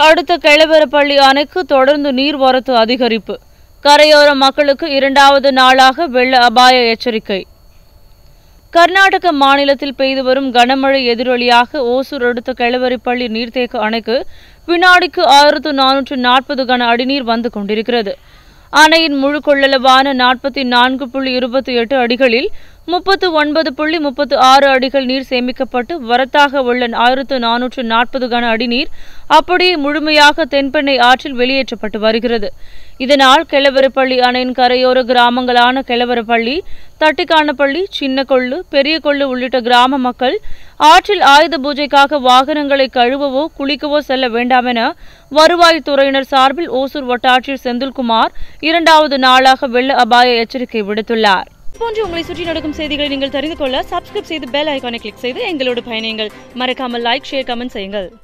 அடுத்த கெளவரப்பள்ளி அணைக்கு தொடர்ந்து நீர்வரத்து அதிகரிப்பு கரையோர மக்களுக்கு இரண்டாவது நாளாக வெள்ள அபாய எச்சரிக்கை கர்நாடக மாநிலத்தில் பெய்து வரும் கனமழை எதிரொலியாக ஓசூர் அடுத்த கெளவரிப்பள்ளி நீர்த்தேக்க அணைக்கு வினாடிக்கு ஆயிரத்து நானூற்று நாற்பது கன அடிநீர் வந்து கொண்டிருக்கிறது அணையின் முழு கொள்ளளவான நாற்பத்தி நான்கு புள்ளி இருபத்தி எட்டு அடிகளில் முப்பத்து ஒன்பது புள்ளி முப்பத்து ஆறு அடிகள் நீர் சேமிக்கப்பட்டு வரத்தாக உள்ள ஆயிரத்து நானூற்று நாற்பது கன அடி நீர் அப்படியே முழுமையாக தென்பெண்ணை ஆற்றில் வெளியேற்றப்பட்டு வருகிறது இதனால் கெளவரப்பள்ளி அணையின் கரையோர கிராமங்களான கெளவரப்பள்ளி தட்டிக்கானப்பள்ளி சின்னகொள்ளு பெரிய கொள்ளு உள்ளிட்ட கிராம மக்கள் ஆற்றில் ஆயுத பூஜைக்காக வாகனங்களை கழுவவோ குளிக்கவோ செல்ல வேண்டாம் என வருவாய்த்துறையினர் சார்பில் ஓசூர் வட்டாட்சியர் செந்தில்குமார் இரண்டாவது நாளாக வெள்ள அபாய எச்சரிக்கை விடுத்துள்ளார் போன்று உங்களை சுற்றி நடக்கும் செய்திகளை நீங்கள் தெரிந்து கொள்ள சப்ஸ்கிரைப் செய்து பெல் ஐகானை கிளிக் செய்து எங்களோடு பயணியுங்கள் மறக்காமல் லைக் ஷேர் கமெண்ட் செய்யுங்கள்